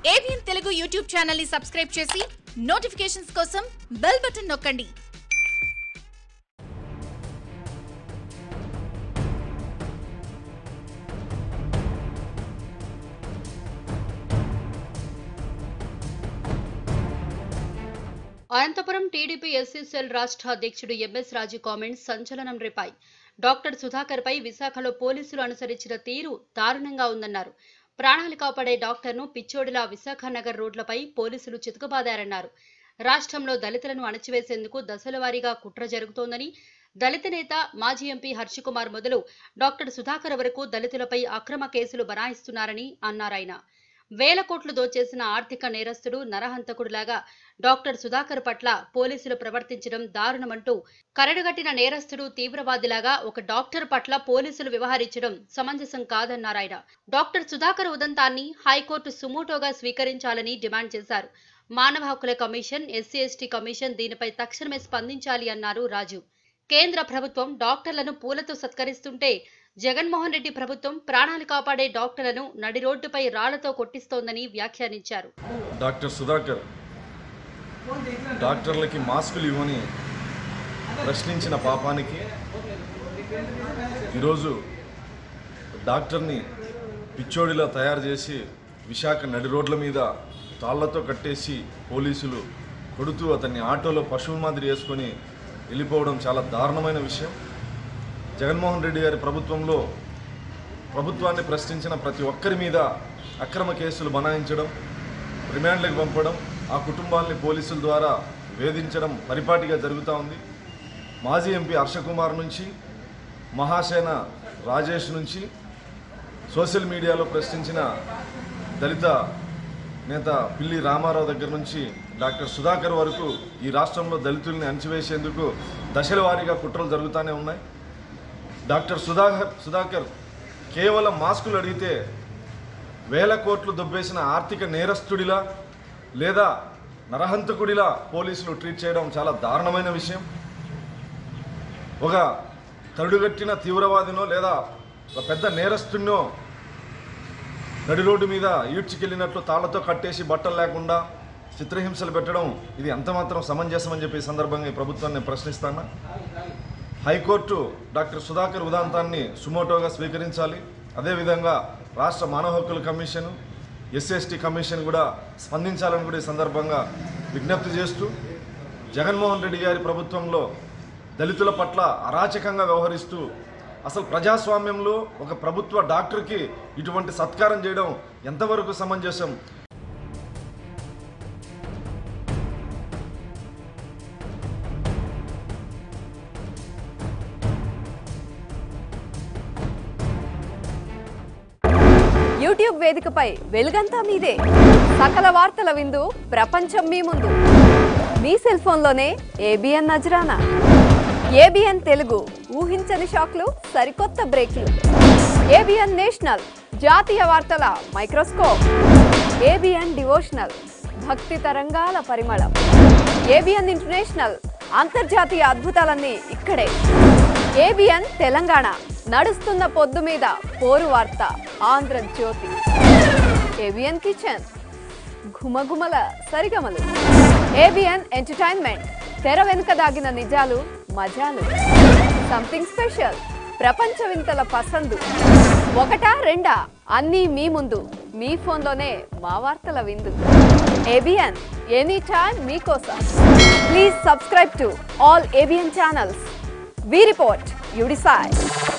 ABN Telugu YouTube channel ని subscribe చేసి notifications కోసం బెల్ బటన్ నొక్కండి అనంతపురం టీడీపీ ఎస్సీసీఎల్ రాష్ట్ర అధ్యక్షుడు ఎంఎస్ రాజు కామెంట్స్ సంచలనం రేపాయి డాక్టర్ సుధాకర్ పై విశాఖలో పోలీసులు అనుసరించిన తీరు దారుణంగా ఉందన్నారు ప్రాణాలు కాపాడే డాక్టర్ను పిచ్చోడిలా విశాఖ నగర్ రోడ్లపై పోలీసులు చితకబాదారన్నారు రాష్ట్రంలో దళితులను అణచివేసేందుకు దశల వారీగా కుట్ర జరుగుతోందని దళిత నేత మాజీ ఎంపీ హర్షకుమార్ మొదలు డాక్టర్ సుధాకర్ వరకు దళితులపై అక్రమ కేసులు బనాయిస్తున్నారని అన్నారాయన వేల కోట్లు దోచేసిన ఆర్థిక నేరస్తుడు నరహంతకుడిలాగా డాక్టర్ సుధాకర్ పట్ల పోలీసులు ప్రవర్తించడం దారుణమంటూ కరడుగట్టిన నేరస్తుడు తీవ్రవాదిలాగా ఒక డాక్టర్ పట్ల పోలీసులు వ్యవహరించడం సమంజసం కాదన్నారాయన డాక్టర్ సుధాకర్ ఉదంతాన్ని హైకోర్టు సుమోటోగా స్వీకరించాలని డిమాండ్ చేశారు మానవ హక్కుల కమిషన్ ఎస్సీ ఎస్టీ కమిషన్ దీనిపై తక్షణమే స్పందించాలి అన్నారు రాజు కేంద్ర ప్రభుత్వం డాక్టర్లను పూలతో సత్కరిస్తుంటే జగన్మోహన్ రెడ్డి ప్రభుత్వం ప్రాణాలు కాపాడే డాక్టర్లను నడి రోడ్డుపై రాళ్లతో కొట్టిస్తోందని వ్యాఖ్యానించారు డాక్టర్ సుధాకర్ డాక్టర్లకి మాస్కులు ఇవ్వని ప్రశ్నించిన పాపానికి ఈరోజు డాక్టర్ని పిచ్చోడిలా తయారు చేసి విశాఖ నడి రోడ్ల మీద తాళ్లతో కట్టేసి పోలీసులు కొడుతూ అతన్ని ఆటోలో పశువు మాదిరి వేసుకొని వెళ్ళిపోవడం చాలా దారుణమైన విషయం జగన్మోహన్ రెడ్డి గారి ప్రభుత్వంలో ప్రభుత్వాన్ని ప్రశ్నించిన ప్రతి ఒక్కరి మీద అక్రమ కేసులు బనాయించడం రిమాండ్లకు పంపడం ఆ కుటుంబాల్ని పోలీసుల ద్వారా వేధించడం పరిపాటిగా జరుగుతూ ఉంది మాజీ ఎంపీ హర్షకుమార్ నుంచి మహాసేన రాజేష్ నుంచి సోషల్ మీడియాలో ప్రశ్నించిన దళిత నేత పిల్లి రామారావు దగ్గర నుంచి డాక్టర్ సుధాకర్ వరకు ఈ రాష్ట్రంలో దళితుల్ని అణచివేసేందుకు దశల వారీగా కుట్రలు జరుగుతూనే ఉన్నాయి డాక్టర్ సుధాకర్ సుధాకర్ కేవలం మాస్కులు అడిగితే వేల కోట్లు దొబ్బేసిన ఆర్థిక నేరస్తుడిలా లేదా నరహంతకుడిలా పోలీసులు ట్రీట్ చేయడం చాలా దారుణమైన విషయం ఒక తరుడుగట్టిన తీవ్రవాదినో లేదా ఒక పెద్ద నేరస్తుడినో నడి రోడ్డు మీద ఈడ్చుకెళ్ళినట్లు తాళ్లతో కట్టేసి బట్టలు లేకుండా చిత్రహింసలు పెట్టడం ఇది ఎంత మాత్రం సమంజసమని చెప్పి ఈ సందర్భంగా ఈ ప్రభుత్వాన్ని ప్రశ్నిస్తాను హైకోర్టు డాక్టర్ సుధాకర్ ఉదాంతాన్ని సుమోటోగా స్వీకరించాలి అదేవిధంగా రాష్ట్ర మానవ హక్కుల కమిషన్ ఎస్ఎస్టీ కమిషన్ కూడా స్పందించాలని కూడా ఈ సందర్భంగా విజ్ఞప్తి చేస్తూ జగన్మోహన్ రెడ్డి గారి ప్రభుత్వంలో దళితుల పట్ల అరాచకంగా వ్యవహరిస్తూ అసలు ప్రజాస్వామ్యంలో ఒక ప్రభుత్వ డాక్టర్కి ఇటువంటి సత్కారం చేయడం ఎంతవరకు సమంజసం యూట్యూబ్ వేదికపై వెలుగంతా మీదే సకల వార్తల విందు ప్రపంచం మీ ముందు మీ సెల్ ఫోన్లోనే ఏబిఎన్ నజరానా ఏబిఎన్ తెలుగు ఊహించని షాక్లు సరికొత్త బ్రేక్లు ఏబిఎన్ నేషనల్ జాతీయ వార్తల మైక్రోస్కోప్ ఏబిఎన్ డివోషనల్ భక్తి తరంగాల పరిమళం ఏబిఎన్ ఇంటర్నేషనల్ అంతర్జాతీయ అద్భుతాలన్నీ ఇక్కడే ఏబిఎన్ తెలంగాణ నడుస్తున్న పొద్దు మీద పోరు వార్త ఆంధ్రజ్యోతి ఏబిఎన్ కిచెన్ ఘుమఘుమల సరిగమలు ఏబిఎన్ ఎంటర్టైన్మెంట్ తెర వెనుక దాగిన నిజాలు మజాలు సంథింగ్ స్పెషల్ ప్రపంచ వింతల పసందు ఒకటా రెండా అన్నీ మీ ముందు మీ ఫోన్లోనే మా వార్తల విందు ఏబిఎన్ ఎనీ టైమ్ మీకోసం please subscribe to all ABN channels we report you decide